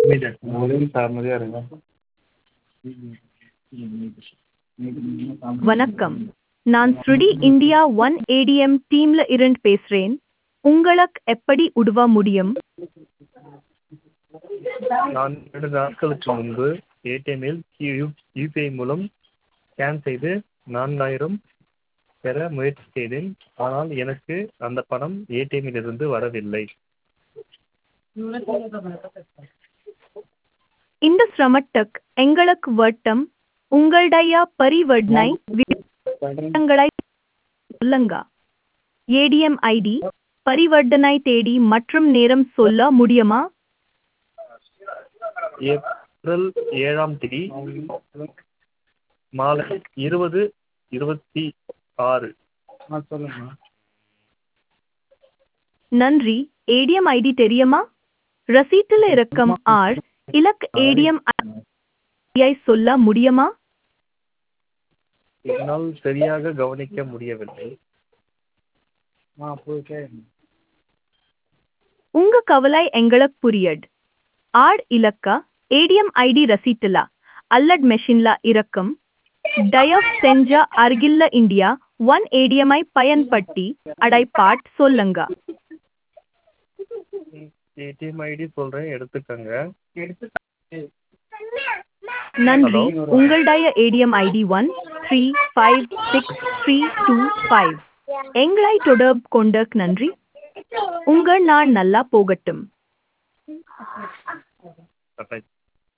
வணக்கம் நான் ஸ்ருடி இந்தியா ஒன் ஏடிஎம் டீம்ல இருந்து பேசுறேன் உங்களுக்கு எப்படி உதவ முடியும் நான் இரண்டு நாட்களுக்கு முன்பு ஏடிஎம்மில் யூ யூபிஐ மூலம் ஸ்கேன் செய்து நான்காயிரம் பெற முயற்சி செய்தேன் ஆனால் எனக்கு அந்த பணம் ஏடிஎம்மிலிருந்து வரவில்லை இந்த சிரமத்துக்கு எங்களுக்கு வட்டம் உங்களுடைய பரிவர்த்தனை விவரங்களை சொல்லுங்க ஏடிஎம் ஐடி பரிவர்த்தனை தேதி மற்றும் நேரம் சொல்ல முடியுமா ஏப்ரல் ஏழாம் தேதி மாலை இருபது இருபத்தி ஆறு நன்றி ஏடிஎம் ஐடி தெரியுமா ரசீட்டில் இருக்கும் ஆர் இலக்கு ஏடிஎம் ஐடியை சொல்ல முடியுமா என்னால் சரியாக கவனிக்க முடியவில்லை உங்க கவலை எங்களுக்கு புரியுது ஆர் இலக்க ஏடிஎம் ஐடி ரசீட்டில் அல்லட் மெஷின்ல இருக்கும் டயப் செஞ்ச அருகில்ல இந்தியா ஒன் ஏடிஎம்ஐ பயன்படுத்தி அடைப்பாட் சொல்லுங்க ஏடிஎம் ஐடி சொல்கிறேன் எடுத்துக்கங்க நன்றி உங்களுடைய ATM ID one three five six three two five எங்களை தொடர்பு கொண்டக்கு நன்றி உங்கள் நாள் நல்லா போகட்டும் கரெக்ட்